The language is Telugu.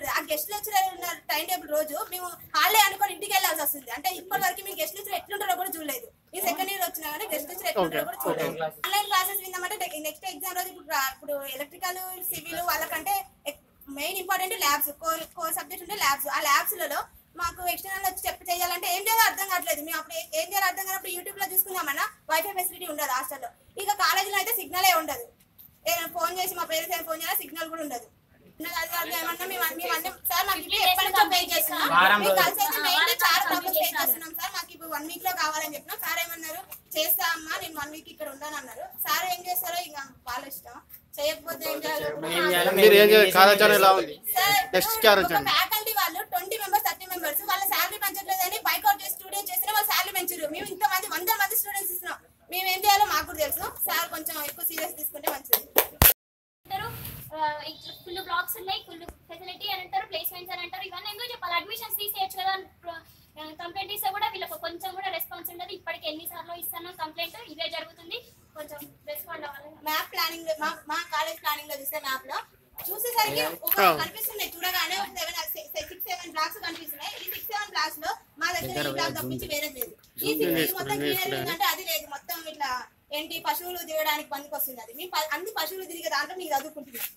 పడుతుంది ఆ గెస్ట్ లెక్చరర్ ఉన్న టైం టేబుల్ రోజు మేము హాలిడే అనుకొని ఇంటికి వెళ్ళాల్సి వస్తుంది అంటే ఇప్పటి వరకు మేము గెస్ట్ లెక్చర్ ఎట్లుంటారో కూడా చూడలేదు ఈ సెకండ్ ఇయర్ వచ్చినా కానీ గెస్ట్ లెక్చర్ ఎట్లుంటారో కూడా చూడలేదు ఆన్లైన్ క్లాసెస్ విందామంటే నెక్స్ట్ ఎగ్జామ్ రోజు ఇప్పుడు రా- ఇప్పుడు ఎలక్ట్రికల్ సివిల్ వాళ్ళకంటే main important labs core core subject ఉంటే ల్యాబ్స్ ఆ ల్యాబ్స్ లలో మాకు ఎక్స్టర్నల్ వచ్చి చెప్పి చేయాలంటే ఏం చేయాలో అర్థం కావట్లేదు మేము అప్పుడు ఏ- ఏం చేయాలో అర్థం కానప్పుడు యూట్యూబ్ లో చూసుకుందామన్నా వైఫై ఫెసిలిటీ ఉండదు హాస్టల్లో ఇక కాలేజీలో అయితే సిగ్నలే ఉండదు ఏదైనా ఫోన్ చేసి మా పేరెంట్స్ అయినా ఫోన్ చేయాలి సిగ్నల్ కూడా ఉండదు ఉన్నది అది కాదు ఏమన్నా మేము మేము అన్నీ సార్ మాకు ఇప్పుడు ఎప్పటి నుంచో పే చేస్తున్నాం వారం మేము రోజులు. కలిసి అయితే మెయిన్ చాలా ప్రాబ్లమ్స్ ఫేస్ చేస్తున్నాం సార్ మాకు ఇప్పుడు వన్ వీక్ లో కావాలని చెప్పినా సార్ ఏమన్నారు చేస్తా అమ్మా నేను వన్ వీక్ ఇక్కడ ఉంటాను అన్నారు సార్ ఏం చేస్తారో ఇక వాళ్ళ ఇష్టం చేయకపోతే ఏం చేయాలో కూడా ఏం చేయాలో మీరు ఏం చేయాలి కార్యాచరణ ఎలా ఉంది సార్, నెక్స్ట్ ఇప్పుడు కార్యాచరణ ఒక ఫ్యాకల్టీ వాళ్ళు ట్వంటీ మెంబర్స్ థర్టీ మెంబర్స్ వాళ్ళ శాలరీ పెంచట్లేదని బైకౌట్ చేసి స్టూడెంట్ చేసినా వాళ్ళ శాలరీ పెంచారు మేము ఇంత మంది వందల మంది స్టూడెంట్స్ ఇస్తున్నాం మేము ఏం చేయాలో మాకు కూడా తెలుసు సార్ కొంచెం ఎక్కువ సీరియస్ తీసుకుంటే మంచిది అంటారు ఫుల్ బ్లాక్స్ ఉన్నాయి ఫుల్ ఫెసిలిటీ అని అంటారు ప్లేస్మెంట్స్ అని అంటారు ఇవన్నీ ఎందుకు చెప్పాలి అడ్మిషన్స్ తీసేయచ్చు కదా కంప్లైంట్ ఇస్తే కూడా వీళ్ళకి కొంచెం కూడా రెస్పాన్స్ ఉండదు ఇప్పటికి ఎన్నిసార్లు ఇస్తాను కంప్లైంట్ ఇదే జరుగుతుంది కొంచెం రెస్పాండ్ అవ్వాలి మ్యాప్ ప్లానింగ్ మా మా కాలేజ్ ప్లానింగ్ లో చూస్తే మ్యాప్ లో చూసేసరికి ఒక కనిపిస్తున్నాయి చూడగానే ఒక సెవెన్ సిక్స్ సెవెన్ బ్లాక్స్ కనిపిస్తున్నాయి ఈ సిక్స్ సెవెన్ బ్లాక్స్ లో మా దగ్గర ఈ బ్లాక్ తప్పించి వేరే లేదు ఈ six- ఇది మొత్తం క్లియర్ అంటే అది లేదు మొత్తం ఇట్లా ఏంటి పశువులు తిరగడానికి పనికి వస్తుంది అది మీ ప- అన్ని పశువులు తిరిగే దాంట్లో మీకు చదువుకుంటున్నాం